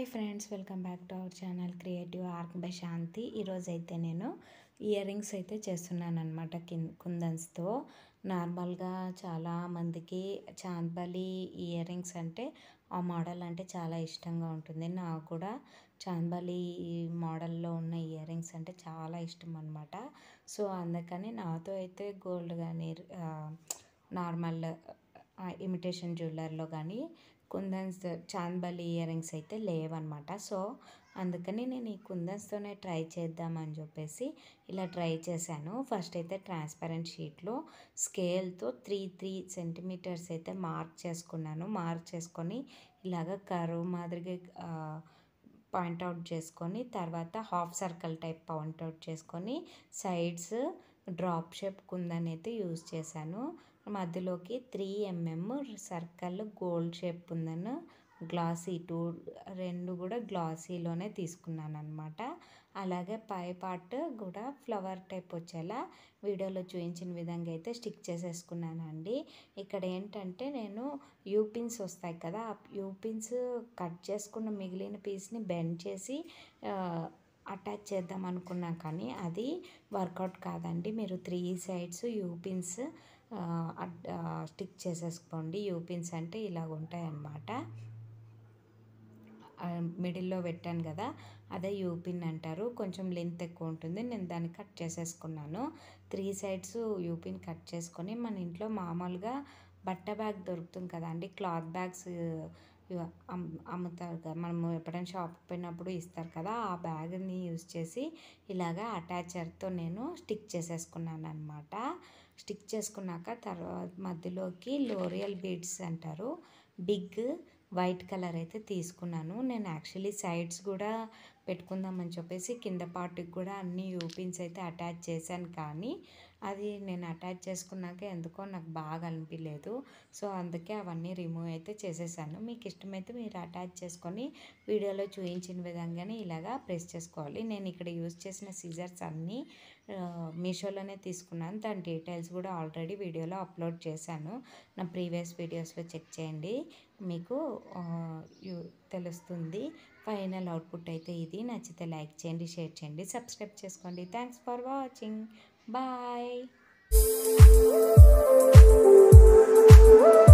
friends welcome back to our channel creative ark by Shanti ఈరోజు అయితే నేను ఇయర్ రింగ్స్ అయితే చేస్తున్నాను అనమాట కిన్ కుందన్స్తో నార్మల్గా చాలా మందికి చాంద్బలి ఇయర్ రింగ్స్ అంటే ఆ మోడల్ అంటే చాలా ఇష్టంగా ఉంటుంది నాకు కూడా చాంద్బలి మోడల్లో ఉన్న ఇయర్ రింగ్స్ అంటే చాలా ఇష్టం అనమాట సో అందుకని నాతో అయితే గోల్డ్ కానీ నార్మల్ ఇమిటేషన్ జ్యువెలర్లో కానీ కుందన్స్ చాంద్బలి ఇయర్ రింగ్స్ అయితే లేవన్నమాట సో అందుకని నేను ఈ కుందన్స్తోనే ట్రై చేద్దామని చెప్పేసి ఇలా ట్రై చేశాను ఫస్ట్ అయితే ట్రాన్స్పరెంట్ షీట్లో స్కేల్తో త్రీ త్రీ సెంటీమీటర్స్ అయితే మార్క్ చేసుకున్నాను మార్క్ చేసుకొని ఇలాగ కరువు మాదిరిగా పాయింట్అవుట్ చేసుకొని తర్వాత హాఫ్ సర్కిల్ టైప్ పాయింట్అవుట్ చేసుకొని సైడ్స్ డ్రాప్ షేప్ కుందని అయితే యూజ్ చేశాను మధ్యలోకి three MM circle gold shape ఉందని గ్లాసీ టూ రెండు కూడా గ్లాసీలోనే తీసుకున్నాను అనమాట అలాగే పై పార్ట్ కూడా ఫ్లవర్ టైప్ వచ్చేలా వీడియోలో చూపించిన విధంగా అయితే స్టిక్ చేసేసుకున్నానండి ఇక్కడ ఏంటంటే నేను యూపిన్స్ వస్తాయి కదా ఆ యూపిన్స్ కట్ చేసుకున్న మిగిలిన పీస్ని బెండ్ చేసి అటాచ్ చేద్దాం అనుకున్నా కానీ అది వర్కౌట్ కాదండి మీరు త్రీ సైడ్స్ యూపిన్స్ స్టిక్ చేసేసుకోండి యూపిన్స్ అంటే ఇలాగ ఉంటాయి అన్నమాట మిడిల్లో పెట్టాను కదా అదే యూపిన్ అంటారు కొంచెం లెంత్ ఎక్కువ ఉంటుంది నేను దాన్ని కట్ చేసేసుకున్నాను త్రీ సైడ్స్ యూపిన్ కట్ చేసుకొని మన ఇంట్లో మామూలుగా బట్ట బ్యాగ్ దొరుకుతుంది కదా అండి క్లాత్ బ్యాగ్స్ అమ్ముతారు కదా మనం ఎప్పుడైనా షాప్కి పోయినప్పుడు ఇస్తారు కదా ఆ బ్యాగ్ని యూజ్ చేసి ఇలాగా అటాచర్తో నేను స్టిక్ చేసేసుకున్నాను అనమాట స్టిక్ చేసుకున్నాక తర్వాత మధ్యలోకి లోరియల్ బీడ్స్ అంటారు బిగ్ వైట్ కలర్ అయితే తీసుకున్నాను నేను యాక్చువల్లీ సైడ్స్ కూడా పెట్టుకుందామని చెప్పేసి కింద పార్ట్కి కూడా అన్ని యూపిన్స్ అయితే అటాచ్ చేశాను కానీ అది నేను అటాచ్ చేసుకున్నాక ఎందుకో నాకు బాగా అనిపించలేదు సో అందుకే అవన్నీ రిమూవ్ అయితే చేసేసాను మీకు ఇష్టమైతే మీరు అటాచ్ చేసుకొని వీడియోలో చూపించిన విధంగానే ఇలాగా ప్రెస్ చేసుకోవాలి నేను ఇక్కడ యూజ్ చేసిన సీజర్స్ అన్నీ మీషోలోనే తీసుకున్నాను దాని డీటెయిల్స్ కూడా ఆల్రెడీ వీడియోలో అప్లోడ్ చేశాను నా ప్రీవియస్ వీడియోస్లో చెక్ చేయండి మీకు తెలుస్తుంది ఫైనల్ అవుట్పుట్ అయితే ఇది నచ్చితే లైక్ చేయండి షేర్ చేయండి సబ్స్క్రైబ్ చేసుకోండి థ్యాంక్స్ ఫర్ వాచింగ్ బాయ్